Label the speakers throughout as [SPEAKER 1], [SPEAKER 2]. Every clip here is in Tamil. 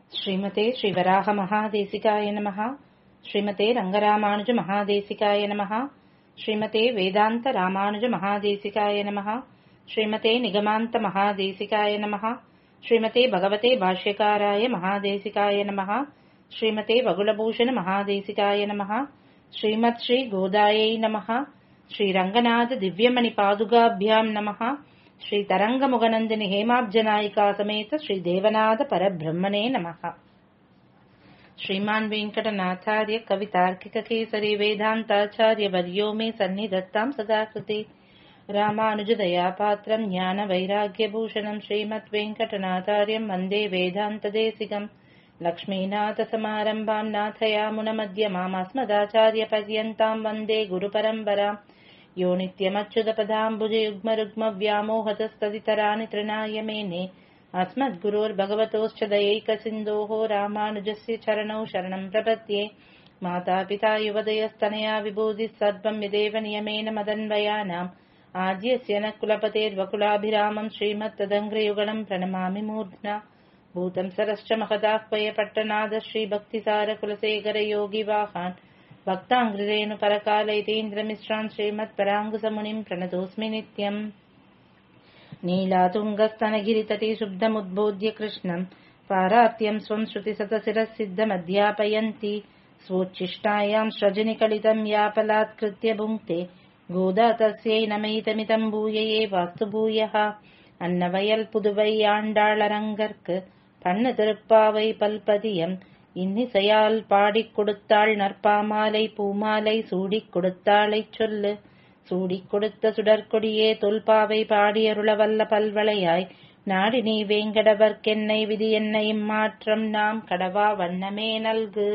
[SPEAKER 1] ஸ்ரீமதே ஸ்ரீவராக மகாதேசிகாய நமः ஸ்ரீமதே ரங்கராமானுஜ மகாதேசிகாய நமः ஸ்ரீமதே வேதாந்த ராமானுஜ மகாதேசிகாய நமः ஸ்ரீமதே நிகமாந்த மகாதேசிகாய நமः ஸ்ரீமதே பகவதே பாஷ்யகாராய மகாதேசிகாய நமः ஸ்ரீமதே வகுலபூஷண மகாதேசிகாய நமः ஸ்ரீமத் ஸ்ரீ கோதாயை நமः ஸ்ரீரங்கநாத திவ்யமணி பாதுகாபியாம் நமः ஸ்ரீ தரங்கமுகநந்தினி ஹேமாப்ஜநாயிகா சமேத ஸ்ரீ தேவநாத பரபிரம்மணே நமः श्रीमान् वेङ्कटनाथार्य कवितार्किककेसरी वेदान्ताचार्यवर्यो मे सन्निधत्ताम् सदा कृते रामानुजदयापात्रम् ज्ञानवैराग्यभूषणम् श्रीमद्वेङ्कटनाथार्यम् वन्दे वेदान्तदेशिकम् लक्ष्मीनाथसमारम्भाम् नाथयामुनमध्यमामस्मदाचार्यपर्यन्ताम् वन्दे गुरुपरम्पराम् यो नित्यमच्युतपदाम्बुजयुग्मरुग्मव्यामोहतस्तदितराणि तृणाय मेने अस्मद्गुरोर्भगवतोश्च दयैकसिन्धोः रामानुजस्य चरणौ शरणम् प्रपद्ये मातापिता युवदयस्तनया विभूतिः सर्वम् यदेव नियमेन मदन्वयानाम् आद्यस्य न कुलपतेर्वकुलाभिरामम् श्रीमत्तदङ्घ्रयुगलम् प्रणमामि मूर्ध्ना भूतम् सरश्च महदाह्वय पट्टनाद श्रीभक्तिसारकुलशेखरयोगिवाहान् भक्ताङ्घ्रिरेणुपरकालयतीन्द्रमिश्रान् श्रीमत्पराङ्गुसमुनिम् प्रणतोऽस्मि नित्यम् नीलातुङ्गस्तनगिरितटी शुद्धमुद्बोध्य कृष्णम् पारात्यम् स्वम् श्रुतिसतशिरः सिद्धमध्यापयन्ति स्वोच्छिष्टायाम् स्रजनिकलितम् यापलात्कृत्य भुङ्क्ते गोदा तस्यै नमैतमितम् பூயையே வாஸ்து பூயः அன்னவயல் புதுவை ஆண்டாளரங்கற்கு பண்ணு திருப்பாவை பல்பதியம் இன்னிசையால் பாடிக் கொடுத்தாள் நற்பாமாலை பூமாலை சூடிக் கொடுத்தாளைச் சொல்லு சூடிக் கொடுத்த சுடற்கொடியே தொல்பாவை பாடியருளவல்ல பல்வளையாய் நாடி நீ வேங்கடவர்க்கென்னை விதி என்னை மாற்றம் நாம் கடவா வண்ணமே நல்கு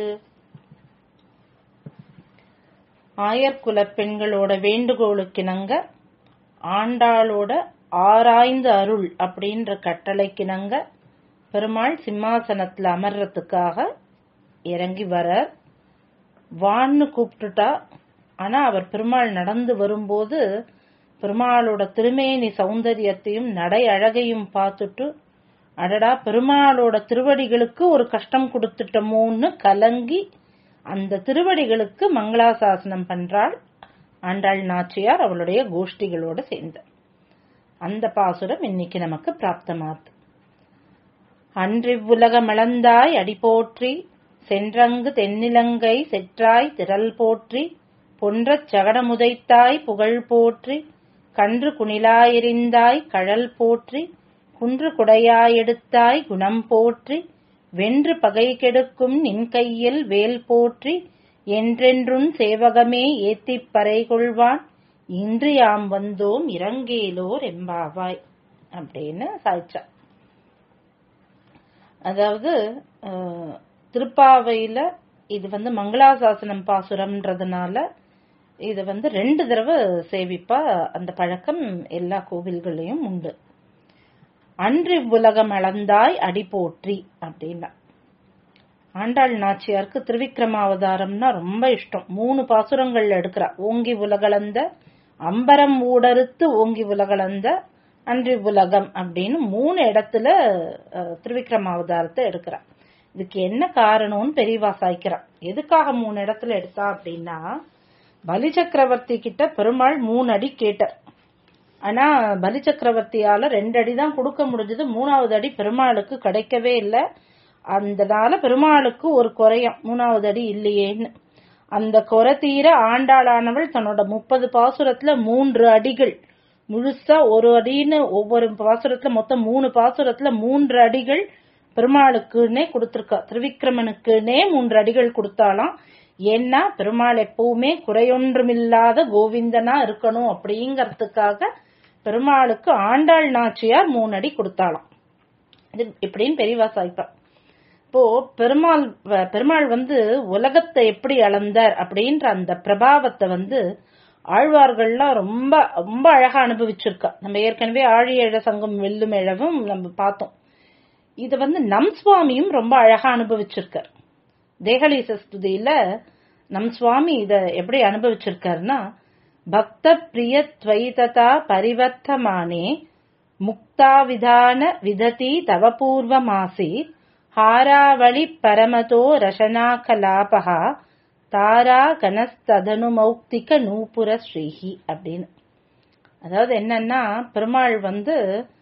[SPEAKER 1] ஆயர்குலப் பெண்களோட வேண்டுகோளுக்கிணங்க ஆண்டாளோட ஆராய்ந்து அருள் அப்படின்ற கட்டளைக்கிணங்க பெருமாள் சிம்மாசனத்துல அமர்றதுக்காக இறங்கி வர வான்னு கூப்பிட்டுட்டா ஆனா அவர் பெருமாள் நடந்து வரும்போது பெருமாளோட திருமேனி சௌந்தரியத்தையும் நடை அழகையும் பார்த்துட்டு அடடா பெருமாளோட திருவடிகளுக்கு ஒரு கஷ்டம் கொடுத்துட்டோமோன்னு கலங்கி அந்த திருவடிகளுக்கு மங்களாசாசனம் பண்றாள் ஆண்டாள் நாச்சியார் அவளுடைய கோஷ்டிகளோட சேர்ந்து அந்த பாசுரம் இன்னைக்கு நமக்கு பிராப்தமாது அன்றிவ்வுலக மளந்தாய் அடி போற்றி சென்றங்கு தென்னிலங்கை செற்றாய் திரள் போற்றி பொன்றச் சகடமுதைத்தாய் புகழ் போற்றி கன்று குணிலாயெறிந்தாய் கழல் போற்றி குன்று குடையாயெடுத்தாய் குணம் போற்றி வென்று பகை கெடுக்கும் நின் கையில் வேல் போற்றி என்றென்றும் சேவகமே ஏத்திப் பறை கொள்வான் இன்று யாம் வந்தோம் இறங்கேலோர் எம்பாவாய் அப்படின்னு சாய்ச்சா அதாவது திருப்பாவையில இது வந்து மங்களாசாசனம் பாசுரம்ன்றதுனால இது வந்து ரெண்டு தடவை சேவிப்பா அந்த பழக்கம் எல்லா கோவில்களையும் உண்டு அன்று உலகம் அளந்தாய் அடி போற்றி அப்படின்னா ஆண்டாள் நாச்சியாருக்கு திருவிக்ரமாவதாரம்னா ரொம்ப இஷ்டம் மூணு பாசுரங்கள்ல எடுக்கிறா ஓங்கி உலகளந்த அம்பரம் ஊடறுத்து ஓங்கி உலகளந்த அன்றி உலகம் அப்படின்னு மூணு இடத்துல திருவிக்ரமாவதாரத்தை எடுக்கிறா இதுக்கு என்ன காரணம்னு பெரியவா சாய்க்கிறா எதுக்காக மூணு இடத்துல எடுத்தா அப்படின்னா பலி சக்கரவர்த்தி கிட்ட பெருமாள் மூணு அடி கேட்டார் ஆனா பலி சக்கரவர்த்தியால ரெண்டு அடி தான் கொடுக்க முடிஞ்சது மூணாவது அடி பெருமாளுக்கு கிடைக்கவே இல்லை அந்தனால பெருமாளுக்கு ஒரு குறையம் மூணாவது அடி இல்லையேன்னு அந்த குறை தீர ஆண்டாளானவள் தன்னோட முப்பது பாசுரத்துல மூன்று அடிகள் முழுசா ஒரு அடின்னு ஒவ்வொரு பாசுரத்துல மொத்தம் மூணு பாசுரத்துல மூன்று அடிகள் பெருமாளுக்குன்னே கொடுத்திருக்கா திருவிக்கிரமனுக்குன்னே மூன்று அடிகள் கொடுத்தாலாம் ஏன்னா பெருமாள் எப்பவுமே குறையொன்றுமில்லாத கோவிந்தனா இருக்கணும் அப்படிங்கறதுக்காக பெருமாளுக்கு ஆண்டாள் நாச்சியார் மூணு அடி கொடுத்தாலாம் இது இப்படின்னு பெரியவா சாய்ப்பா இப்போ பெருமாள் பெருமாள் வந்து உலகத்தை எப்படி அளந்தார் அப்படின்ற அந்த பிரபாவத்தை வந்து ஆழ்வார்கள்லாம் ரொம்ப ரொம்ப அழகா அனுபவிச்சிருக்கா நம்ம ஏற்கனவே ஆழியழ சங்கம் வெல்லும் எழவும் நம்ம பார்த்தோம் இது வந்து நம் சுவாமியும் ரொம்ப அழகா அனுபவிச்சிருக்கார் தேகலீச ஸ்துதியில நம் சுவாமி இத எப்படி அனுபவிச்சிருக்காருன்னா பக்த பிரிய துவைததா பரிவர்த்தமானே முக்தாவிதான விததி தவ பூர்வமாசி ஹாராவளி பரமதோ ரசனா கலாபகா தாரா கனஸ்ததனு மௌக்திக நூபுர ஸ்ரீஹி அப்படின்னு அதாவது என்னன்னா பெருமாள் வந்து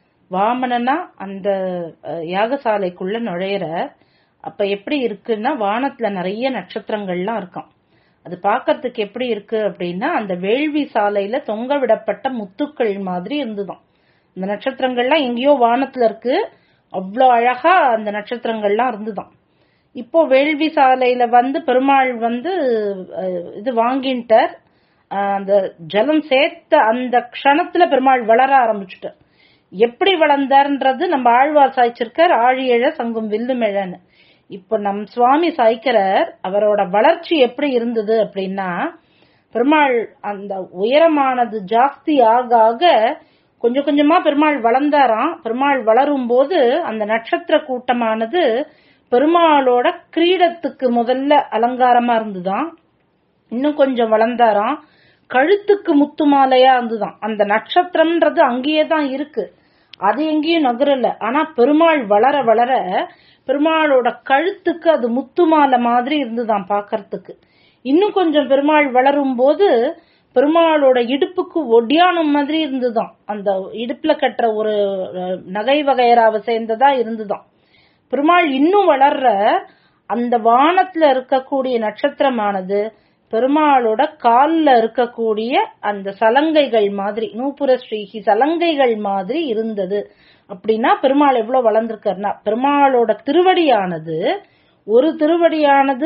[SPEAKER 1] வாமனனா அந்த அஹ், யாகசாலைக்குள்ள நுழையிற அப்ப எப்படி இருக்குன்னா வானத்துல நிறைய நட்சத்திரங்கள்லாம் இருக்கும் அது பார்க்கறதுக்கு எப்படி இருக்கு அப்படின்னா அந்த வேள்வி சாலையில தொங்க விடப்பட்ட முத்துக்கள் மாதிரி இருந்துதான் இந்த நட்சத்திரங்கள்லாம் எங்கேயோ வானத்துல இருக்கு அவ்வளோ அழகா அந்த நட்சத்திரங்கள்லாம் இருந்துதான் இப்போ வேள்வி சாலையில வந்து பெருமாள் வந்து அஹ், இது வாங்கிட்டார் அஹ், அந்த ஜலம் சேர்த்த அந்த க்ஷணத்துல பெருமாள் வளர ஆரம்பிச்சுட்டார் எப்படி வளர்ந்தார்ன்றது நம்ம ஆழ்வார் சாய்ச்சிருக்கார் ஆழியழ சங்கும் வில்லுமெழன்னு இப்போ நம் சுவாமி சாய்க்கிறார் அவரோட வளர்ச்சி எப்படி இருந்தது அப்படின்னா பெருமாள் அந்த உயரமானது ஜாஸ்தி ஆக ஆக கொஞ்சம் கொஞ்சமா பெருமாள் வளர்ந்தாராம் பெருமாள் வளரும் போது அந்த நட்சத்திர கூட்டமானது பெருமாளோட கிரீடத்துக்கு முதல்ல அலங்காரமா இருந்துதான் இன்னும் கொஞ்சம் வளர்ந்தாராம் கழுத்துக்கு முத்து மாலையா இருந்துதான் அந்த நட்சத்திரம்ன்றது அங்கேயே தான் இருக்கு அது எங்கேயும் நகரல ஆனா பெருமாள் வளர வளர பெருமாளோட கழுத்துக்கு அது முத்து மாலை மாதிரி இருந்துதான் பாக்கறதுக்கு இன்னும் கொஞ்சம் பெருமாள் வளரும் போது பெருமாளோட இடுப்புக்கு ஒடியானம் மாதிரி இருந்துதான் அந்த இடுப்புல கட்டுற ஒரு அஹ், நகை வகையராவை சேர்ந்ததா இருந்துதான் பெருமாள் இன்னும் வளர்ற அந்த வானத்துல இருக்கக்கூடிய நட்சத்திரமானது பெருமாளோட கால்ல இருக்கக்கூடிய அந்த சலங்கைகள் மாதிரி நூபுர ஸ்ரீஹி சலங்கைகள் மாதிரி இருந்தது அப்படின்னா பெருமாள் எவ்வளவு வளர்ந்திருக்காருன்னா பெருமாளோட திருவடியானது ஒரு திருவடியானது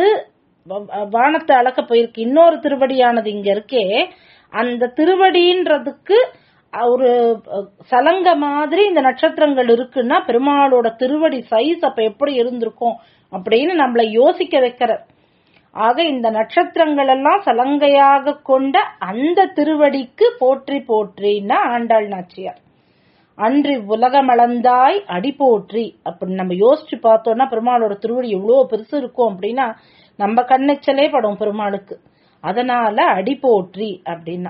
[SPEAKER 1] வ- வானத்தை அளக்க போயிருக்கு இன்னொரு திருவடியானது இங்க இருக்கே அந்த திருவடின்றதுக்கு ஒரு அஹ், சலங்க மாதிரி இந்த நட்சத்திரங்கள் இருக்குன்னா பெருமாளோட திருவடி சைஸ் அப்ப எப்படி இருந்திருக்கும் அப்படின்னு நம்மள யோசிக்க வைக்கிறார் ஆக இந்த நட்சத்திரங்கள் எல்லாம் சலங்கையாக கொண்ட அந்த திருவடிக்கு போற்றி போற்றின்னா ஆண்டாள் நாச்சியார் அன்றி உலகமளந்தாய் அடி போற்றி அப்படி நம்ம யோசிச்சு பார்த்தோம்னா பெருமாளோட திருவடி எவ்வளவு பெருசு இருக்கும் அப்படின்னா நம்ம கண்ணெச்சலே படும் பெருமாளுக்கு அதனால அடி போற்றி அப்படின்னா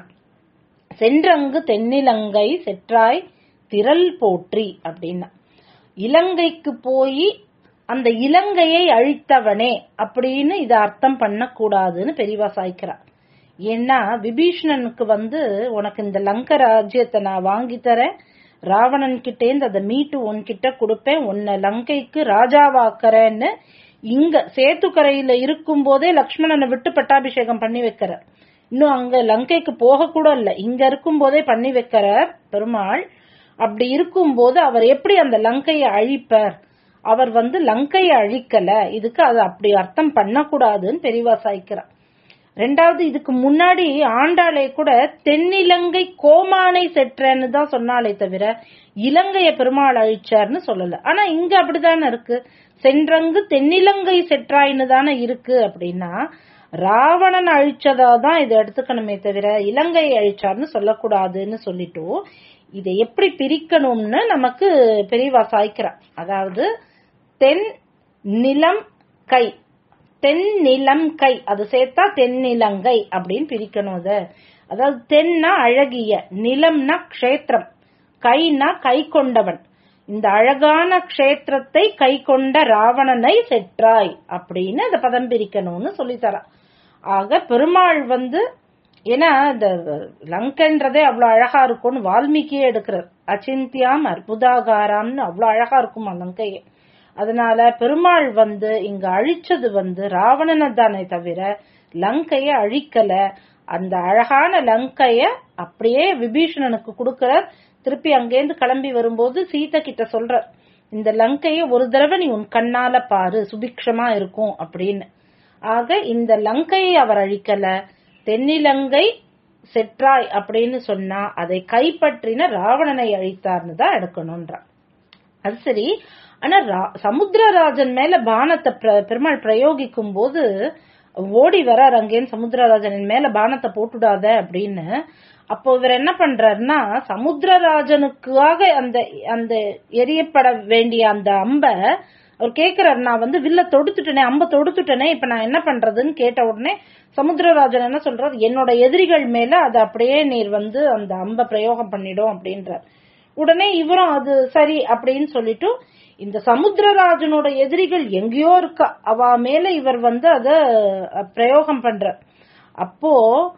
[SPEAKER 1] சென்றங்கு தென்னிலங்கை செற்றாய் திரள் போற்றி அப்படின்னா இலங்கைக்கு போய் அந்த இலங்கையை அழித்தவனே அப்படின்னு இத அர்த்தம் பண்ணக்கூடாதுன்னு பெரியவா சாய்க்கிறா ஏன்னா விபீஷணனுக்கு வந்து உனக்கு இந்த லங்க ராஜ்யத்தை நான் வாங்கி தரேன் ராவணன் கிட்டேந்து அதை மீட்டு உன்கிட்ட கொடுப்பேன் உன்னை லங்கைக்கு ராஜாவாக்குறேன்னு இங்க சேத்துக்கரையில இருக்கும் போதே லக்ஷ்மணனை விட்டு பட்டாபிஷேகம் பண்ணி வைக்கிறார் இன்னும் அங்க லங்கைக்கு போக கூட இல்ல இங்க இருக்கும் போதே பண்ணி வைக்கிறார் பெருமாள் அப்படி இருக்கும்போது அவர் எப்படி அந்த லங்கையை அழிப்பார் அவர் வந்து லங்கையை அழிக்கல இதுக்கு அது அப்படி அர்த்தம் பண்ணக்கூடாதுன்னு பெரியவா சாய்க்கிறார் ரெண்டாவது இதுக்கு முன்னாடி ஆண்டாளே கூட தென்னிலங்கை கோமானை செற்றேன்னு தான் சொன்னாலே தவிர இலங்கைய பெருமாள் அழிச்சார்னு சொல்லல ஆனா இங்க அப்படிதானே இருக்கு சென்றங்கு தென்னிலங்கை செற்றாயின்னு தானே இருக்கு அப்படின்னா ராவணன் அழிச்சதா தான் இதை எடுத்துக்கணுமே தவிர இலங்கை அழிச்சார்னு சொல்லக்கூடாதுன்னு சொல்லிட்டு இதை எப்படி பிரிக்கணும்னு நமக்கு பெரியவா சாய்க்கிறார் அதாவது தென் நிலம் கை தென்னிலம் கை அது சேர்த்தா தென்னிலங்கை அப்படின்னு பிரிக்கணும் அத அதாவது தென்னா அழகிய நிலம்னா க்ஷேத்திரம் கைனா கை கொண்டவன் இந்த அழகான க்ஷேத்திரத்தை கை கொண்ட ராவணனை செற்றாய் அப்படின்னு அந்த பதம் பிரிக்கணும்னு சொல்லித்தரா ஆக பெருமாள் வந்து ஏன்னா இந்த லங்கன்றதே அவ்வளவு அழகா இருக்கும்னு வால்மீகியே எடுக்கிறார் அச்சிந்தியாம் அற்புதாகாராம்னு அவ்வளவு அழகா இருக்குமா லங்கையே அதனால பெருமாள் வந்து இங்க அழிச்சது வந்து ராவணனை தானே தவிர லங்கைய அழிக்கல அந்த அழகான லங்கைய அப்படியே விபீஷணனுக்கு கொடுக்கிறார் திருப்பி அங்கேருந்து கிளம்பி வரும்போது சீதை கிட்ட சொல்றார் இந்த லங்கைய ஒரு தடவை நீ உன் கண்ணால பாரு சுபிக்ஷமா இருக்கும் அப்படின்னு ஆக இந்த லங்கையை அவர் அழிக்கல தென்னிலங்கை செற்றாய் அப்படின்னு சொன்னா அதை கைப்பற்றின ராவணனை அழித்தார்னு தான் எடுக்கணும்ன்றார் அது சரி ஆனா ரா- சமுத்திரராஜன் மேல பானத்தை பிர- பெருமாள் பிரயோகிக்கும் போது ஓடி வரார் அங்கேன்னு சமுத்திரராஜனின் மேல பானத்தை போட்டுடாத அப்படின்னு அப்போ இவர் என்ன பண்றாருன்னா சமுத்திரராஜனுக்காக அந்த அந்த எரியப்பட வேண்டிய அந்த அம்ப அவர் கேக்குறாரு நான் வந்து வில்ல தொடுத்துட்டேனே அம்ப தொடுத்துட்டேனே இப்ப நான் என்ன பண்றதுன்னு கேட்ட உடனே சமுத்திரராஜன் என்ன சொல்றாரு என்னோட எதிரிகள் மேல அது அப்படியே நீர் வந்து அந்த அம்ப பிரயோகம் பண்ணிடும் அப்படின்றார் உடனே இவரும் அது சரி அப்படின்னு சொல்லிட்டு இந்த சமுத்திரராஜனோட எதிரிகள் எங்கேயோ இருக்கா அவ மேல இவர் வந்து அத அஹ், பிரயோகம் பண்றார் அப்போ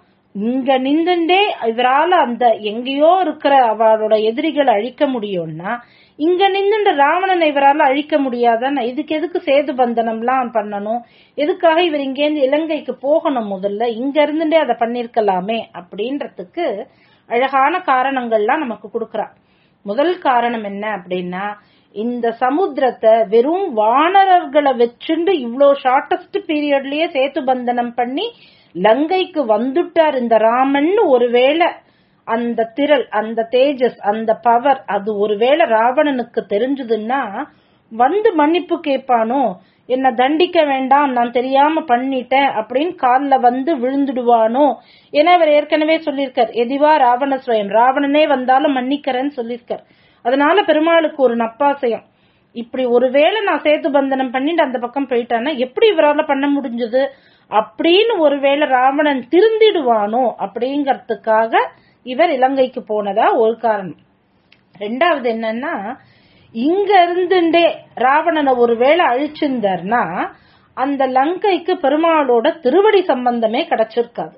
[SPEAKER 1] இங்க நின்றுண்டே இவரால அந்த எங்கேயோ இருக்கிற அவளோட எதிரிகளை அழிக்க முடியும்னா இங்க நின்றுண்ட ராவணனை இவரால அழிக்க முடியாதானே இதுக்கு எதுக்கு சேது பந்தனம்லாம் பண்ணணும் எதுக்காக இவர் இங்கேருந்து இலங்கைக்கு போகணும் முதல்ல இங்க இருந்துட்டே அதை பண்ணிருக்கலாமே அப்படின்றதுக்கு அழகான காரணங்கள்லாம் நமக்கு கொடுக்கறா முதல் காரணம் என்ன அப்படின்னா இந்த சமுத்திரத்தை வெறும் வானரர்களை வச்சுண்டு இவ்ளோ ஷார்டஸ்ட் பீரியட்லயே சேத்து பந்தனம் பண்ணி லங்கைக்கு வந்துட்டார் இந்த ராமன் ஒருவேளை அந்த திரள் அந்த தேஜஸ் அந்த பவர் அது ஒருவேளை ராவணனுக்கு தெரிஞ்சதுன்னா வந்து மன்னிப்பு கேட்பானோ என்ன தண்டிக்க வேண்டாம் நான் தெரியாம பண்ணிட்டேன் அப்படின்னு கால்ல வந்து விழுந்துடுவானோ ஏன்னா அவர் ஏற்கனவே சொல்லியிருக்கார் எதிவா ராவண ஸ்வயம் ராவணனே வந்தாலும் மன்னிக்கிறேன்னு சொல்லியிருக்கார் அதனால பெருமாளுக்கு ஒரு நப்பாசையம் இப்படி ஒருவேளை நான் சேது பந்தனம் பண்ணிட்டு அந்த பக்கம் போயிட்டான்னா எப்படி இவரால பண்ண முடிஞ்சது அப்படின்னு ஒருவேளை ராவணன் திருந்திடுவானோ அப்படிங்கறதுக்காக இவர் இலங்கைக்கு போனதா ஒரு காரணம் ரெண்டாவது என்னன்னா இங்க இருந்துட்டே ராவணனை ஒருவேளை அழிச்சிருந்தார்னா அந்த லங்கைக்கு பெருமாளோட திருவடி சம்பந்தமே கிடைச்சிருக்காது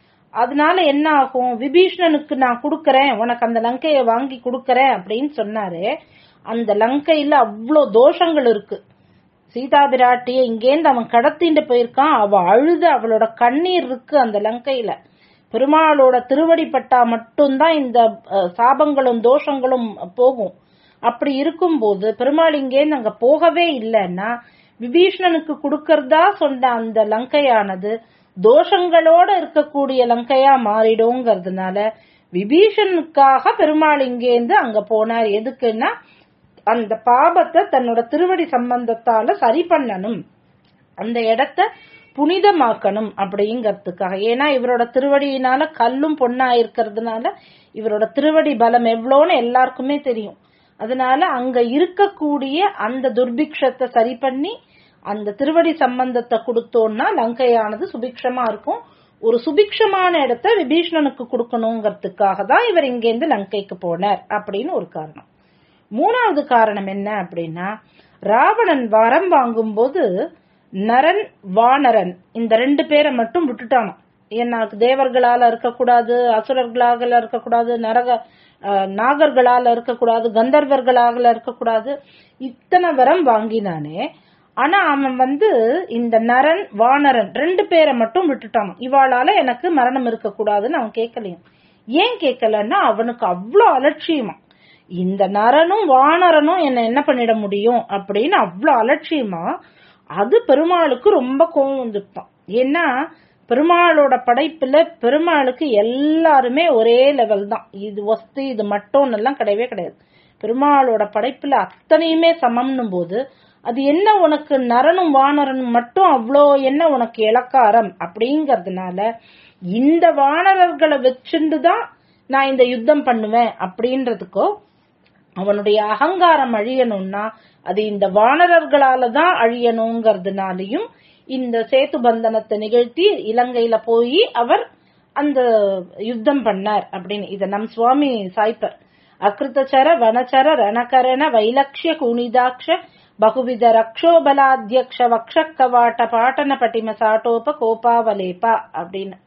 [SPEAKER 1] அதனால என்ன ஆகும் விபீஷணனுக்கு நான் கொடுக்கறேன் உனக்கு அந்த லங்கையை வாங்கி கொடுக்கறேன் அப்படின்னு சொன்னாரு அந்த லங்கையில அவ்வளோ தோஷங்கள் இருக்கு சீதா பிராட்டிய இங்கேருந்து அவன் கடத்திட்டு போயிருக்கான் அவ அழுது அவளோட கண்ணீர் இருக்கு அந்த லங்கையில பெருமாளோட திருவடி பட்டா மட்டும்தான் இந்த அஹ், சாபங்களும் தோஷங்களும் போகும் அப்படி இருக்கும்போது பெருமாள் இங்கேருந்து அங்க போகவே இல்லைன்னா விபீஷணனுக்கு கொடுக்கறதா சொன்ன அந்த லங்கையானது தோஷங்களோட இருக்கக்கூடிய லங்கையா மாறிடுங்கிறதுனால விபீஷனுக்காக பெருமாள் இங்கேருந்து அங்க போனார் எதுக்குன்னா அந்த பாபத்தை தன்னோட திருவடி சம்பந்தத்தால சரி பண்ணணும் அந்த இடத்த புனிதமாக்கணும் அப்படிங்கறதுக்காக ஏன்னா இவரோட திருவடியினால கல்லும் பொண்ணா இருக்கிறதுனால இவரோட திருவடி பலம் எவ்வளோன்னு எல்லாருக்குமே தெரியும் அதனால அங்க இருக்கக்கூடிய அந்த துர்பிக்ஷத்தை சரி பண்ணி அந்த திருவடி சம்பந்தத்தை கொடுத்தோம்னா லங்கையானது சுபிக்ஷமா இருக்கும் ஒரு சுபிக்ஷமான இடத்த விபீஷணனுக்கு கொடுக்கணுங்கிறதுக்காக தான் இவர் இங்கேருந்து லங்கைக்கு போனார் அப்படின்னு ஒரு காரணம் மூணாவது காரணம் என்ன அப்படின்னா ராவணன் வரம் வாங்கும்போது நரன் வானரன் இந்த ரெண்டு பேரை மட்டும் விட்டுட்டானாம் ஏன்னா தேவர்களால இருக்கக்கூடாது அசுரர்களாக இருக்கக்கூடாது நரக அஹ், நாகர்களால இருக்கக்கூடாது கந்தர்வர்களாக இருக்கக்கூடாது இத்தனை வரம் வாங்கினானே ஆனா அவன் வந்து இந்த நரன் வானரன் ரெண்டு பேரை மட்டும் விட்டுட்டான் இவாளால எனக்கு மரணம் இருக்கக்கூடாதுன்னு அவன் கேட்கலையும் ஏன் கேட்கலன்னா அவனுக்கு அவ்வளோ அலட்சியமா இந்த நரனும் வானரனும் என்ன என்ன பண்ணிட முடியும் அப்படின்னு அவ்வளோ அலட்சியமா அது பெருமாளுக்கு ரொம்ப கோவம் வந்துட்டான் ஏன்னா பெருமாளோட படைப்புல பெருமாளுக்கு எல்லாருமே ஒரே லெவல் தான் இது வஸ்து இது மட்டும் எல்லாம் கிடையவே கிடையாது பெருமாளோட படைப்புல அத்தனையுமே சமம்னும் போது அது என்ன உனக்கு நரனும் வானரனும் மட்டும் அவ்வளோ என்ன உனக்கு இலக்காரம் அப்படிங்கறதுனால இந்த வானரர்களை வச்சுண்டு தான் நான் இந்த யுத்தம் பண்ணுவேன் அப்படின்றதுக்கோ அவனுடைய அகங்காரம் அழியணும்னா அது இந்த வானரர்களால தான் அழியணுங்கிறதுனாலையும் இந்த சேத்து பந்தனத்தை நிகழ்த்தி இலங்கையில போய் அவர் அந்த யுத்தம் பண்ணார் அப்படின்னு இத நம் சுவாமி சாய்ப்பர் அகிருத்தச்சர வனச்சர ரணகரண வைலக்ஷ்ய குணிதாட்ச பகுவித ரக்ஷோபலாத்தியக்ஷ வக்ஷ கவாட்ட பாட்டன பட்டிம சாட்டோப கோபாவலேபா அப்படின்னு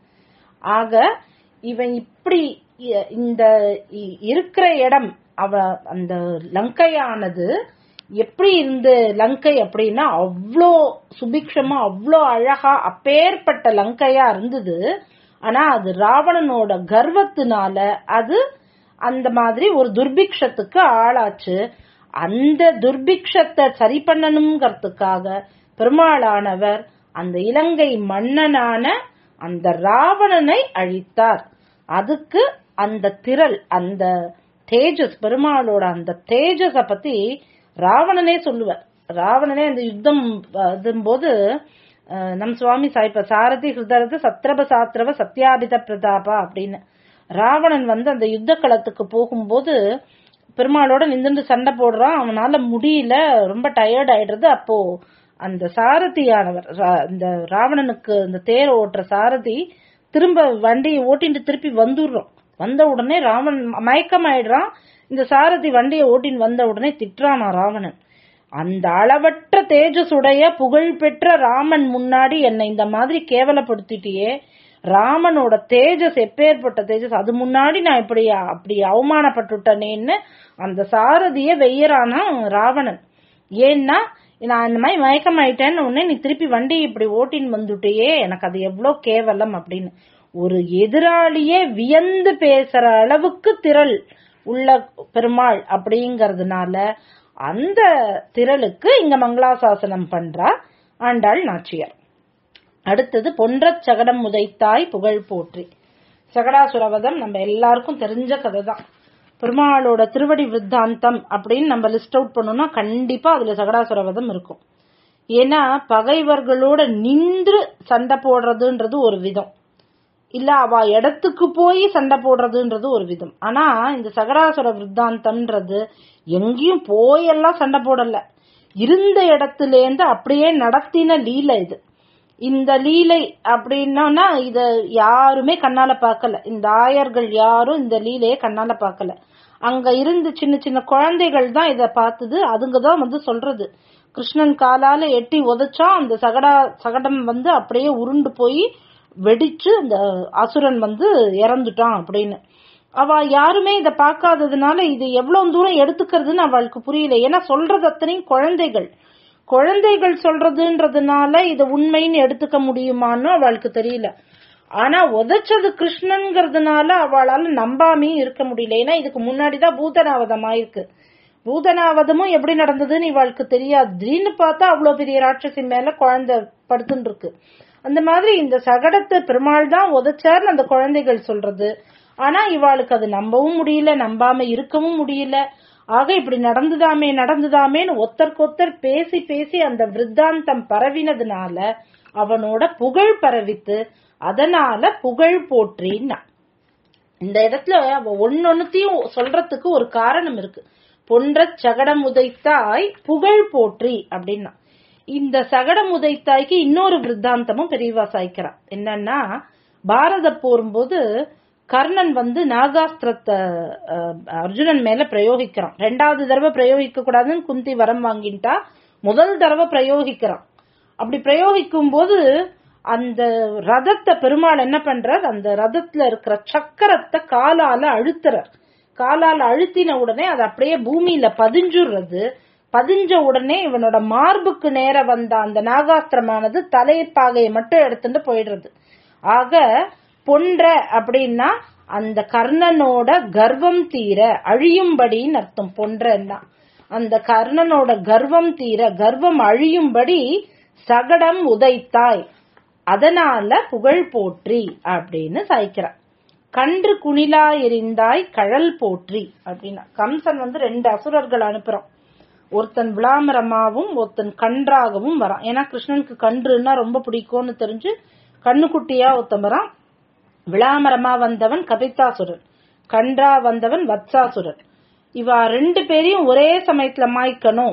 [SPEAKER 1] ஆக இவன் இப்படி இ- இந்த இ- இருக்கிற இடம் அவ அந்த லங்கையானது எப்படி இருந்த லங்கை அப்படின்னா அவ்வளோ சுபிக்ஷமா அவ்வளோ அழகா அப்பேற்பட்ட லங்கையா இருந்தது ஆனா அது ராவணனோட கர்வத்தினால அது அந்த மாதிரி ஒரு துர்பிக்ஷத்துக்கு ஆளாச்சு அந்த துர்பிக்ஷத்தை சரி பண்ணணுங்கிறதுக்காக பெருமாளானவர் அந்த இலங்கை மன்னனான அந்த ராவணனை அழித்தார் அதுக்கு அந்த திரள் அந்த தேஜஸ் பெருமாளோட அந்த தேஜஸ பத்தி ராவணனே சொல்லுவார் ராவணனே அந்த யுத்தம் போது நம் சுவாமி சாய்ப்ப சாரதி ஹிருதரது சத்ரப சாத்திரவ சத்யாபித பிரதாபா அப்படின்னு ராவணன் வந்து அந்த யுத்த களத்துக்கு போகும்போது பெருமாளோட நின்று சண்டை போடுறான் அவனால முடியல ரொம்ப டயர்ட் ஆயிடுறது அப்போ அந்த சாரதியானவர் ரா- இந்த ராவணனுக்கு இந்த தேர் ஓட்டுற சாரதி திரும்ப வண்டியை ஓட்டிட்டு திருப்பி வந்துடுறோம் வந்த உடனே ராவணன் மயக்கம் ஆயிடுறான் இந்த சாரதி வண்டியை ஓட்டின்னு வந்த உடனே திட்டுறானா ராவணன் அந்த அளவற்ற தேஜஸுடைய புகழ்பெற்ற ராமன் முன்னாடி என்னை இந்த மாதிரி கேவலப்படுத்திட்டியே ராமனோட தேஜஸ் எப்பேற்பட்ட தேஜஸ் அது முன்னாடி நான் இப்படி அப்படி அவமானப்பட்டுட்டனேன்னு அந்த சாரதிய வெய்யறானா ராவணன் ஏன்னா நான் இந்த மாதிரி மயக்கமாயிட்டேன்னு உடனே நீ திருப்பி வண்டி இப்படி ஓட்டின்னு வந்துட்டியே எனக்கு அது எவ்வளோ கேவலம் அப்படின்னு ஒரு எதிராளியே வியந்து பேசுற அளவுக்கு திரள் உள்ள பெருமாள் அப்படிங்கறதுனால அந்த திரளுக்கு இங்க மங்களாசாசனம் பண்றா ஆண்டாள் நாச்சியார் அடுத்தது பொன்றச் சகடம் உதைத்தாய் புகழ் போற்றி சகடாசுரவதம் நம்ம எல்லாருக்கும் தெரிஞ்ச கதை தான் பெருமாளோட திருவடி விருத்தாந்தம் அப்படின்னு நம்ம லிஸ்ட் அவுட் பண்ணோம்னா கண்டிப்பா அதுல சகடாசுரவதம் இருக்கும் ஏன்னா பகைவர்களோட நின்று சண்டை போடுறதுன்றது ஒரு விதம் இல்ல அவ இடத்துக்கு போய் சண்டை போடுறதுன்றது ஒரு விதம் ஆனா இந்த சகடாசுர விருத்தாந்தம்ன்றது எங்கேயும் போயெல்லாம் சண்டை போடல இருந்த இடத்துல இருந்து அப்படியே நடத்தின லீலை இது இந்த லீலை அப்படின்னா இத யாருமே கண்ணால பார்க்கல இந்த ஆயர்கள் யாரும் இந்த லீலையை கண்ணால பார்க்கல அங்க இருந்து சின்ன சின்ன குழந்தைகள் தான் இத பார்த்தது அதுங்க தான் வந்து சொல்றது கிருஷ்ணன் காலால எட்டி உதைச்சா அந்த சகடா சகடம் வந்து அப்படியே உருண்டு போய் வெடிச்சு அந்த அசுரன் வந்து இறந்துட்டான் அப்படின்னு அவ யாருமே இத பார்க்காததுனால இது எவ்வளவு தூரம் எடுத்துக்கிறதுன்னு அவளுக்கு புரியல ஏன்னா சொல்றது அத்தனையும் குழந்தைகள் குழந்தைகள் சொல்றதுன்றதுனால இத உண்மைன்னு எடுத்துக்க முடியுமான்னு அவளுக்கு தெரியல ஆனா உதைச்சது கிருஷ்ணன்கிறதுனால அவளால நம்பாமையும் இருக்க முடியல ஏன்னா இதுக்கு முன்னாடிதான் பூதனாவதம் ஆயிருக்கு பூதனாவதமும் எப்படி நடந்ததுன்னு இவளுக்கு தெரியாது திடீர்னு பார்த்தா அவ்வளவு பெரிய ராட்சசி மேல குழந்தை படுத்துன்னு இருக்கு அந்த மாதிரி இந்த சகடத்தை பெருமாள் தான் உதைச்சார்னு அந்த குழந்தைகள் சொல்றது ஆனா இவாளுக்கு அது நம்பவும் முடியல நம்பாம இருக்கவும் முடியல ஆக இப்படி நடந்துதாமே நடந்துதாமேன்னு ஒத்தர்க்கொத்தர் பேசி பேசி அந்த விருத்தாந்தம் பரவினதுனால அவனோட புகழ் பரவித்து அதனால புகழ் போற்றின்னா இந்த இடத்துல அவ ஒன்னொன்னுத்தையும் சொல்றதுக்கு ஒரு காரணம் இருக்கு பொன்ற சகடம் உதைத்தாய் புகழ் போற்றி அப்படின்னா இந்த சகடம் உதைத்தாய்க்கு இன்னொரு விருத்தாந்தமும் பெரியவா சாய்க்கிறான் என்னன்னா பாரத போரும்போது கர்ணன் வந்து நாகாஸ்திரத்தை அர்ஜுனன் மேல பிரயோகிக்கிறான் ரெண்டாவது தடவை பிரயோகிக்க கூடாதுன்னு குந்தி வரம் வாங்கிட்டா முதல் தடவை பிரயோகிக்கிறான் அப்படி பிரயோகிக்கும் போது அந்த ரதத்தை பெருமாள் என்ன பண்றார் அந்த ரதத்துல இருக்கிற சக்கரத்தை காலால அழுத்துறார் காலால அழுத்தின உடனே அது அப்படியே பூமியில பதிஞ்சுடுறது பதிஞ்ச உடனே இவனோட மார்புக்கு நேர வந்த அந்த நாகாஸ்திரமானது தலைப்பாகையை மட்டும் எடுத்துட்டு போயிடுறது ஆக பொன்ற அப்படின்னா அந்த கர்ணனோட கர்வம் தீர அழியும்படின்னு அர்த்தம் பொன்றன்னா அந்த கர்ணனோட கர்வம் தீர கர்வம் அழியும்படி சகடம் உதைத்தாய் அதனால புகழ் போற்றி அப்படின்னு சாய்க்கிறான் கன்று குணிலா எரிந்தாய் கழல் போற்றி அப்படின்னா கம்சன் வந்து ரெண்டு அசுரர்கள் அனுப்புறான் ஒருத்தன் விளாமரமாவும் ஒருத்தன் கன்றாகவும் வரான் ஏன்னா கிருஷ்ணனுக்கு கன்றுன்னா ரொம்ப பிடிக்கும்னு தெரிஞ்சு கண்ணுக்குட்டியா ஒருத்தன் வரான் விளாமரமா வந்தவன் கபிதாசுரன் கன்றா வந்தவன் வத்சாசுரன் இவ ரெண்டு பேரையும் ஒரே சமயத்துல மாய்க்கணும்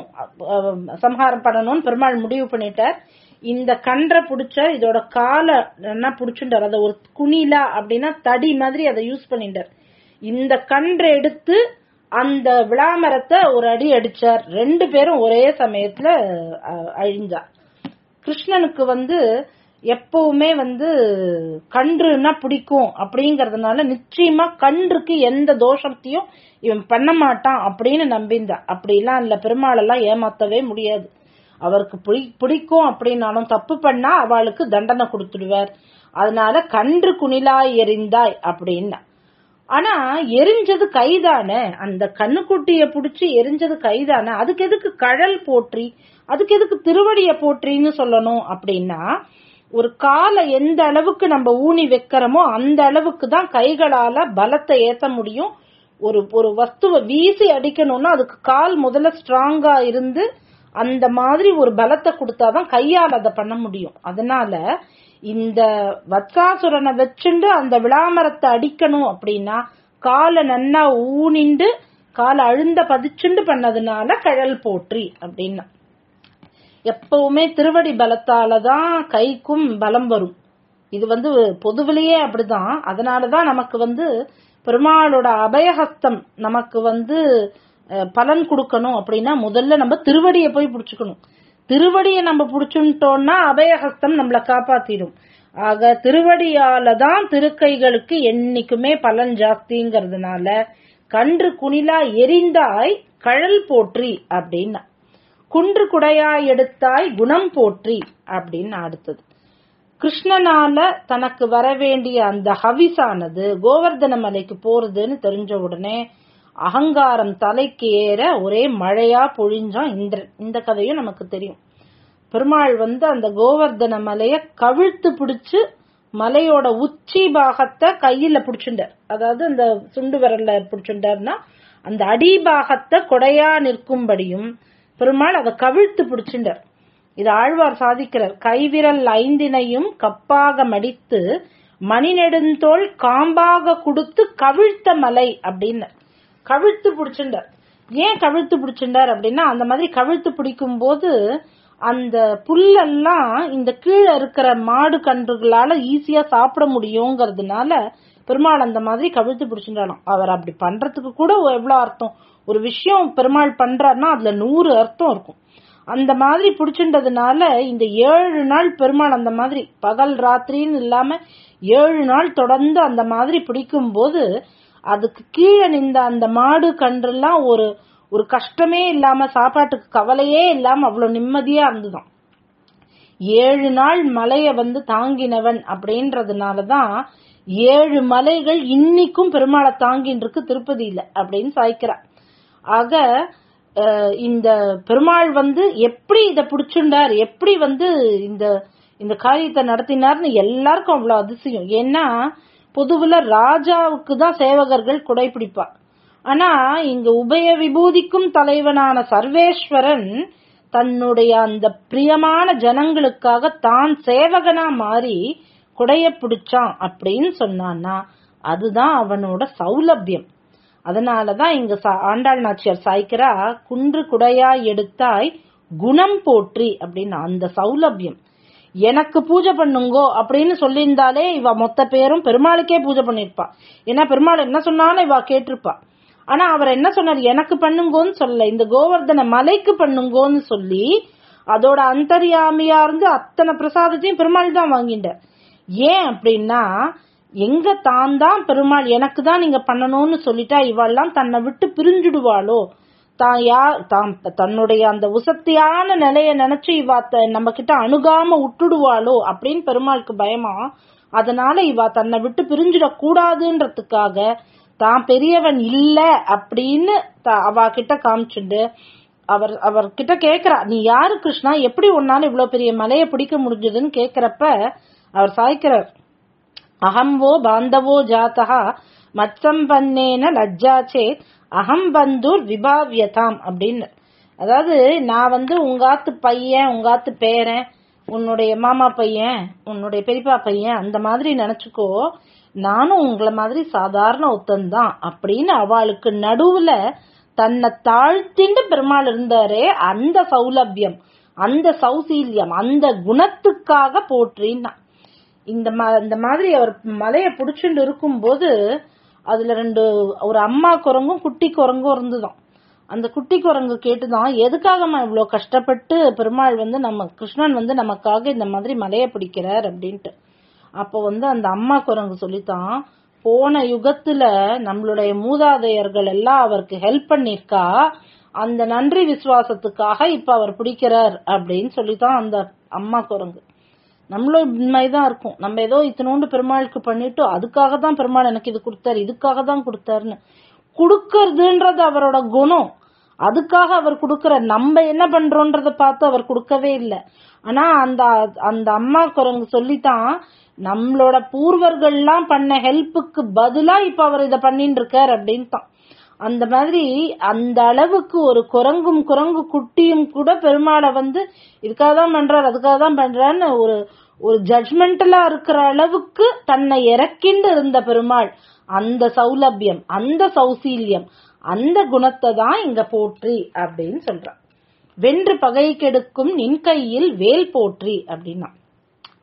[SPEAKER 1] சம்ஹாரம் பண்ணணும்னு பெருமாள் முடிவு பண்ணிட்டார் இந்த கன்றை புடிச்ச இதோட காலை என்ன புடிச்சுட்டார் அதை ஒரு குனிலா அப்படின்னா தடி மாதிரி அதை யூஸ் பண்ணிட்டார் இந்த கன்றை எடுத்து அந்த விளாமரத்தை ஒரு அடி அடிச்சார் ரெண்டு பேரும் ஒரே சமயத்துல அழிஞ்சார் கிருஷ்ணனுக்கு வந்து எப்பவுமே வந்து கன்றுனா பிடிக்கும் அப்படிங்கறதுனால நிச்சயமா கன்றுக்கு எந்த தோஷத்தையும் இவன் பண்ண மாட்டான் அப்படின்னு நம்பிந்தா அப்படிலாம் இல்ல பெருமாள் எல்லாம் ஏமாத்தவே முடியாது அவருக்கு பிடிக்கும் அப்படின்னாலும் தப்பு பண்ணா அவளுக்கு தண்டனை கொடுத்துடுவார் அதனால கன்று குணிலாய் எரிந்தாய் அப்படின்னா ஆனா எரிஞ்சது கைதானே அந்த கண்ணுக்குட்டிய புடிச்சு எரிஞ்சது கைதானே அதுக்கு எதுக்கு கழல் போற்றி அதுக்கு எதுக்கு திருவடிய போற்றின்னு சொல்லணும் அப்படின்னா ஒரு காலை எந்த அளவுக்கு நம்ம ஊனி வைக்கிறோமோ அந்த அளவுக்கு தான் கைகளால பலத்தை ஏத்த முடியும் ஒரு ஒரு வஸ்துவை வீசி அடிக்கணும்னா அதுக்கு கால் முதல்ல ஸ்ட்ராங்கா இருந்து அந்த மாதிரி ஒரு பலத்தை கொடுத்தாதான் கையால் அதை பண்ண முடியும் அதனால இந்த வத்சாசுரனை வச்சுண்டு அந்த விளாமரத்தை அடிக்கணும் அப்படின்னா காலை நன்னா ஊனிண்டு காலை அழுந்த பதிச்சுண்டு பண்ணதுனால கழல் போற்றி அப்படின்னா எப்பவுமே திருவடி பலத்தாலதான் கைக்கும் பலம் வரும் இது வந்து பொதுவிலேயே அப்படிதான் அதனாலதான் நமக்கு வந்து பெருமாளோட அபயஹஸ்தம் நமக்கு வந்து அஹ், பலன் கொடுக்கணும் அப்படின்னா முதல்ல நம்ம திருவடியை போய் புடிச்சுக்கணும் திருவடியை நம்ம புடிச்சுட்டோம்னா அபயஹஸ்தம் நம்மள காப்பாத்திடும் ஆக திருவடியால தான் திருக்கைகளுக்கு என்னைக்குமே பலன் ஜாஸ்திங்கிறதுனால கன்று குணிலா எரிந்தாய் கழல் போற்றி அப்படின்னா குன்று குடையாய் எடுத்தாய் குணம் போற்றி அப்படின்னு அடுத்தது கிருஷ்ணனால தனக்கு வர வேண்டிய அந்த ஹவிஸானது கோவர்தன மலைக்கு போறதுன்னு தெரிஞ்ச உடனே அகங்காரம் தலைக்கு ஏற ஒரே மழையா பொழிஞ்சான் இந்திரன் இந்த கதையும் நமக்கு தெரியும் பெருமாள் வந்து அந்த கோவர்தன மலைய கவிழ்த்து பிடிச்சு மலையோட உச்சி பாகத்தை கையில பிடிச்சுட்டார் அதாவது அந்த சுண்டு விரல்ல பிடிச்சுட்டார்னா அந்த அடிபாகத்தை கொடையா நிற்கும்படியும் பெருமாள் அதை கவிழ்த்து பிடிச்சுட்டார் இது ஆழ்வார் சாதிக்கிறார் கைவிரல் ஐந்தினையும் கப்பாக மடித்து மணி நெடுந்தோள் காம்பாக கொடுத்து கவிழ்த்த மலை அப்படின்னு கவிழ்த்து பிடிச்சுண்டார் ஏன் கவிழ்த்து பிடிச்சுண்டார் அப்படின்னா அந்த மாதிரி கவிழ்த்து பிடிக்கும் போது அந்த புல்லெல்லாம் இந்த கீழே இருக்கிற மாடு கன்றுகளால ஈஸியா சாப்பிட முடியுங்கிறதுனால பெருமாள் அந்த மாதிரி கவிழ்த்து பிடிச்சுட்டாராம் அவர் அப்படி பண்றதுக்கு கூட எவ்வளவு அர்த்தம் ஒரு விஷயம் பெருமாள் பண்றாருன்னா அதுல நூறு அர்த்தம் இருக்கும் அந்த மாதிரி பிடிச்சுன்றதுனால இந்த ஏழு நாள் பெருமாள் அந்த மாதிரி பகல் ராத்திரின்னு இல்லாம ஏழு நாள் தொடர்ந்து அந்த மாதிரி பிடிக்கும் போது அதுக்கு கீழே நின்ற அந்த மாடு கன்றெல்லாம் ஒரு ஒரு கஷ்டமே இல்லாம சாப்பாட்டுக்கு கவலையே இல்லாம அவ்வளவு நிம்மதியா இருந்துதான் ஏழு நாள் மலைய வந்து தாங்கினவன் அப்படின்றதுனாலதான் ஏழு மலைகள் இன்னிக்கும் பெருமாளை தாங்கின்னு இருக்கு திருப்பதியில அப்படின்னு சாய்க்கிறார் ஆக அஹ், இந்த பெருமாள் வந்து எப்படி இத புடிச்சுண்டார் எப்படி வந்து இந்த இந்த காரியத்தை நடத்தினார்னு எல்லாருக்கும் அவ்வளவு அதிசயம் ஏன்னா பொதுவுல ராஜாவுக்கு தான் சேவகர்கள் குடைப்பிடிப்பா ஆனா இங்க உபய விபூதிக்கும் தலைவனான சர்வேஸ்வரன் தன்னுடைய அந்த பிரியமான ஜனங்களுக்காக தான் சேவகனா மாறி குடைய பிடிச்சான் அப்படின்னு சொன்னான்னா அதுதான் அவனோட சௌலபியம் அதனாலதான் இங்க சா- ஆண்டாள் நாச்சியார் சாய்க்கிறா குன்று குடையா எடுத்தாய் குணம் போற்றி அப்படின்னு அந்த சௌலபியம் எனக்கு பூஜை பண்ணுங்கோ அப்படின்னு சொல்லியிருந்தாலே இவ மொத்த பேரும் பெருமாளுக்கே பூஜை பண்ணிருப்பா ஏன்னா பெருமாள் என்ன சொன்னாலும் இவ கேட்டிருப்பா ஆனா அவர் என்ன சொன்னார் எனக்கு பண்ணுங்கோன்னு சொல்லல இந்த கோவர்தன மலைக்கு பண்ணுங்கோன்னு சொல்லி அதோட அந்தர்யாமியா இருந்து அத்தனை பிரசாதத்தையும் பெருமாள் தான் வாங்கிட்டார் ஏன் அப்படின்னா எங்க தான் தான் பெருமாள் எனக்கு தான் நீங்க பண்ணணும்னு சொல்லிட்டா இவெல்லாம் தன்னை விட்டு பிரிஞ்சுடுவாளோ தான் யார் தான் தன்னுடைய அந்த உசத்தியான நிலைய நினைச்சு இவ த- நம்ம கிட்ட அணுகாம விட்டுடுவாளோ அப்படின்னு பெருமாளுக்கு பயமா அதனால இவ தன்னை விட்டு பிரிஞ்சிடக் கூடாதுன்றதுக்காக தான் பெரியவன் இல்ல அப்படின்னு த- அவ கிட்ட காமிச்சுண்டு அவர் அவர் கிட்ட கேக்குறா நீ யாரு கிருஷ்ணா எப்படி உன்னால இவ்வளவு பெரிய மலையை பிடிக்க முடிஞ்சதுன்னு கேக்குறப்ப அவர் சாய்க்கிறார் அகம்போ பாந்தவோ ஜாத்தகா மத்சம்பன்னேன லஜ்ஜாச்சேத் அகம் பந்தூர் விபாவியதாம் அப்படின்னு அதாவது நான் வந்து உங்காத்து பையன் உங்காத்து பேரன் உன்னுடைய மாமா பையன் உன்னுடைய பெரியப்பா பையன் அந்த மாதிரி நினைச்சுக்கோ நானும் உங்களை மாதிரி சாதாரண ஒத்தன்தான் அப்படின்னு அவளுக்கு நடுவுல தன்னை தாழ்த்திண்டு பெருமாள் இருந்தாரே அந்த சௌலபியம் அந்த சௌசீல்யம் அந்த குணத்துக்காக போற்றின்னா இந்த ம- இந்த மாதிரி அவர் மலைய புடிச்சுட்டு இருக்கும்போது அதுல ரெண்டு ஒரு அம்மா குரங்கும் குட்டி குரங்கும் இருந்துதான் அந்த குட்டி குரங்கு கேட்டுதான் எதுக்காகம்மா இவ்வளவு கஷ்டப்பட்டு பெருமாள் வந்து நம்ம கிருஷ்ணன் வந்து நமக்காக இந்த மாதிரி மலைய பிடிக்கிறார் அப்படின்ட்டு அப்போ வந்து அந்த அம்மா குரங்கு சொல்லித்தான் போன யுகத்துல நம்மளுடைய மூதாதையர்கள் எல்லாம் அவருக்கு ஹெல்ப் பண்ணிருக்கா அந்த நன்றி விசுவாசத்துக்காக இப்ப அவர் பிடிக்கிறார் அப்படின்னு சொல்லித்தான் அந்த அம்மா குரங்கு நம்மளும் உண்மைதான் இருக்கும் நம்ம ஏதோ இத்தனோண்டு பெருமாளுக்கு பண்ணிட்டு அதுக்காக தான் பெருமாள் எனக்கு இது கொடுத்தாரு இதுக்காக தான் கொடுத்தாருன்னு கொடுக்கறதுன்றது அவரோட குணம் அதுக்காக அவர் கொடுக்கற நம்ம என்ன பண்றோன்றத பார்த்து அவர் கொடுக்கவே இல்லை ஆனா அந்த அந்த அம்மா குரங்கு சொல்லித்தான் நம்மளோட பூர்வர்கள்லாம் பண்ண ஹெல்ப்புக்கு பதிலா இப்ப அவர் இத பண்ணிட்டு இருக்கார் அப்படின்னு தான் அந்த மாதிரி அந்த அளவுக்கு ஒரு குரங்கும் குரங்கு குட்டியும் கூட பெருமாளை வந்து இதுக்காக தான் பண்றாரு அதுக்காக தான் பண்றாருன்னு ஒரு ஒரு ஜட்மெண்டலா இருக்கிற அளவுக்கு தன்னை இறக்கிண்டு இருந்த பெருமாள் அந்த சௌலபியம் அந்த சௌசீல்யம் அந்த குணத்தை தான் இங்க போற்றி அப்படின்னு சொல்றான் வென்று பகை கெடுக்கும் நின் கையில் வேல் போற்றி அப்படின்னா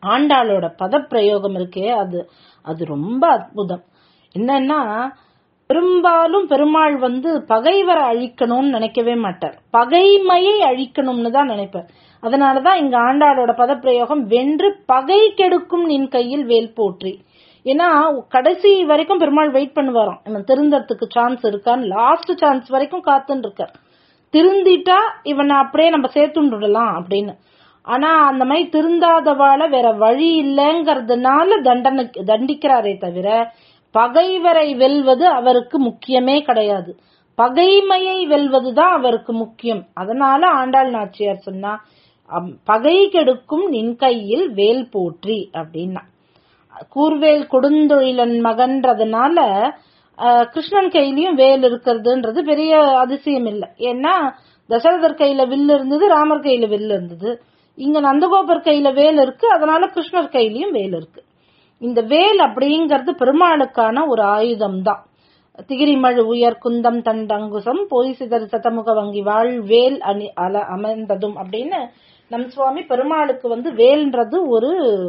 [SPEAKER 1] ஆண்டாளோட பதப்பிரயோகம் இருக்கே அது அது ரொம்ப அற்புதம் என்னன்னா பெரும்பாலும் பெருமாள் வந்து பகைவரை அழிக்கணும்னு நினைக்கவே மாட்டார் பகைமையை அழிக்கணும்னு தான் நினைப்பார் அதனாலதான் இங்க ஆண்டாளோட பதப்பிரயோகம் வென்று பகை கெடுக்கும் நின் கையில் வேல் போற்றி ஏன்னா கடைசி வரைக்கும் பெருமாள் வெயிட் பண்ணுவாராம் இவன் திருந்தறதுக்கு சான்ஸ் இருக்கான்னு லாஸ்ட் சான்ஸ் வரைக்கும் காத்துன்னு இருக்கார் திருந்திட்டா இவனை அப்படியே நம்ம சேர்த்துண்டுடலாம் அப்படின்னு ஆனா அந்த மாதிரி திருந்தாதவாள வேற வழி இல்லைங்கிறதுனால தண்டனை தண்டிக்கிறாரே தவிர பகைவரை வெல்வது அவருக்கு முக்கியமே கிடையாது பகைமையை வெல்வதுதான் அவருக்கு முக்கியம் அதனால ஆண்டாள் நாச்சியார் சொன்னா அம், பகை கெடுக்கும் நின் கையில் வேல் போற்றி அப்படின்னா கூர்வேல் கொடுந்தொழிலன் மகன்றதுனால அஹ், கிருஷ்ணன் கையிலயும் வேல் இருக்கிறதுன்றது பெரிய அதிசயம் இல்லை ஏன்னா தசரதர் கையில வில் இருந்தது ராமர் கையில வில் இருந்தது இங்க நந்தகோபர் கையில வேல் இருக்கு அதனால கிருஷ்ணர் கையிலயும் வேல் இருக்கு இந்த வேல் அப்படிங்கிறது பெருமாளுக்கான ஒரு ஆயுதம் தான் திகிரிமழு உயர் குந்தம் தண்டங்குசம் போய் சிதறு சதமுக வங்கி வாழ் வேல் அணி அல அமர்ந்ததும் அப்படின்னு நம் சுவாமி பெருமாளுக்கு வந்து வேல்ன்றது ஒரு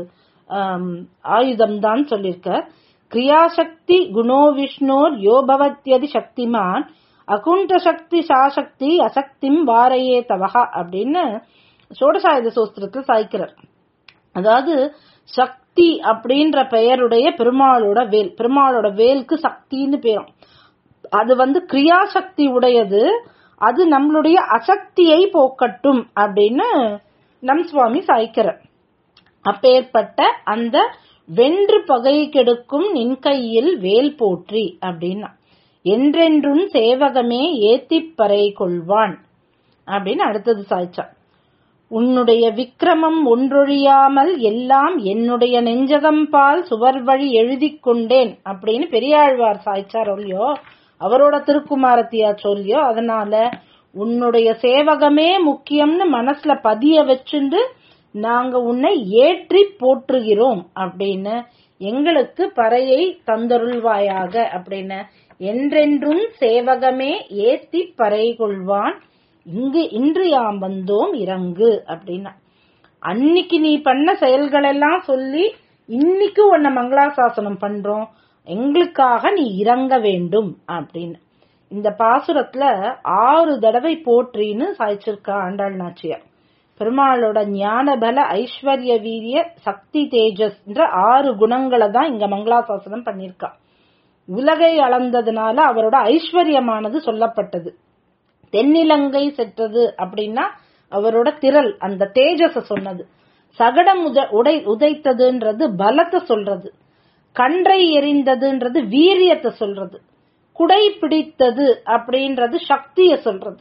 [SPEAKER 1] ஆயுதம் தான் சொல்லியிருக்க கிரியாசக்தி குணோ விஷ்ணோர் யோபவத்யதி சக்திமான் அகுண்ட சக்தி சாசக்தி அசக்திம் வாரையே தவகா அப்படின்னு சோடசாயுத சோஸ்திரத்தில் சாய்க்கிறார் அதாவது சக்தி அப்படின்ற பெயருடைய பெருமாளோட வேல் பெருமாளோட வேலுக்கு சக்தின்னு பேரும் அது வந்து கிரியாசக்தி உடையது அது நம்மளுடைய அசக்தியை போக்கட்டும் அப்படின்னு நம் சுவாமி சாய்க்கிறார் அப்பேற்பட்ட அந்த வென்று பகை கெடுக்கும் நின் கையில் வேல் போற்றி அப்படின்னா என்றென்றும் சேவகமே ஏத்திப் பறை கொள்வான் அப்படின்னு அடுத்தது சாய்ச்சா உன்னுடைய விக்கிரமம் ஒன்றொழியாமல் எல்லாம் என்னுடைய நெஞ்சகம் பால் சுவர் வழி எழுதிக் கொண்டேன் அப்படின்னு பெரியாழ்வார் சாய்ச்சார் ஒல்லியோ அவரோட திருக்குமாரத்தியா சொல்லியோ அதனால உன்னுடைய சேவகமே முக்கியம்னு மனசுல பதிய வச்சுண்டு நாங்க உன்னை ஏற்றி போற்றுகிறோம் அப்படின்னு எங்களுக்கு பறையை தந்தருள்வாயாக அப்படின்னு என்றென்றும் சேவகமே ஏத்தி பறை கொள்வான் இங்கு இன்று யாம் வந்தோம் இறங்கு அப்படின்னா அன்னைக்கு நீ பண்ண செயல்களெல்லாம் சொல்லி இன்னைக்கு உன்னை மங்களாசாசனம் பண்றோம் எங்களுக்காக நீ இறங்க வேண்டும் அப்படின்னு இந்த பாசுரத்துல ஆறு தடவை போற்றின்னு சாய்ச்சிருக்கா ஆண்டாள் நாச்சியார் பெருமாளோட ஞான பல ஐஸ்வர்ய வீரிய சக்தி தேஜஸ் என்ற ஆறு குணங்களை தான் இங்க மங்களாசாசனம் பண்ணிருக்கா உலகை அளந்ததுனால அவரோட ஐஸ்வர்யமானது சொல்லப்பட்டது தென்னிலங்கை செற்றது அப்படின்னா அவரோட திரள் அந்த தேஜஸ சொன்னது சகடம் உத உடை உதைத்ததுன்றது பலத்தை சொல்றது கன்றை எரிந்ததுன்றது வீரியத்தை சொல்றது குடை பிடித்தது அப்படின்றது சக்திய சொல்றது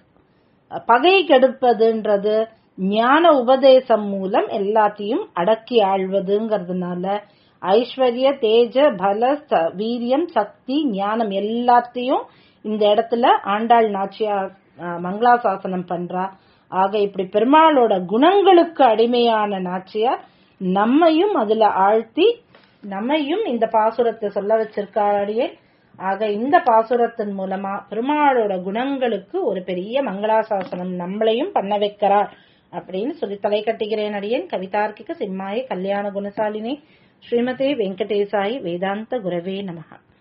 [SPEAKER 1] பகை கெடுப்பதுன்றது ஞான உபதேசம் மூலம் எல்லாத்தையும் அடக்கி ஆழ்வதுங்கிறதுனால ஐஸ்வர்ய தேஜ பல ச- வீரியம் சக்தி ஞானம் எல்லாத்தையும் இந்த இடத்துல ஆண்டாள் நாச்சியார் அஹ், மங்களாசாசனம் பண்றா ஆக இப்படி பெருமாளோட குணங்களுக்கு அடிமையான நாச்சியார் நம்மையும் அதுல ஆழ்த்தி நம்மையும் இந்த பாசுரத்தை சொல்ல வச்சிருக்காடியே ஆக இந்த பாசுரத்தின் மூலமா பெருமாளோட குணங்களுக்கு ஒரு பெரிய மங்களாசாசனம் நம்மளையும் பண்ண வைக்கிறார் அப்படின்னு சொல்லி தலை கட்டுகிறேன் அடியேன் கவிதார்க்கிக சிம்மாய கல்யாண குணசாலினி ஸ்ரீமதே வெங்கடேசாயி வேதாந்த குரவே நமஹ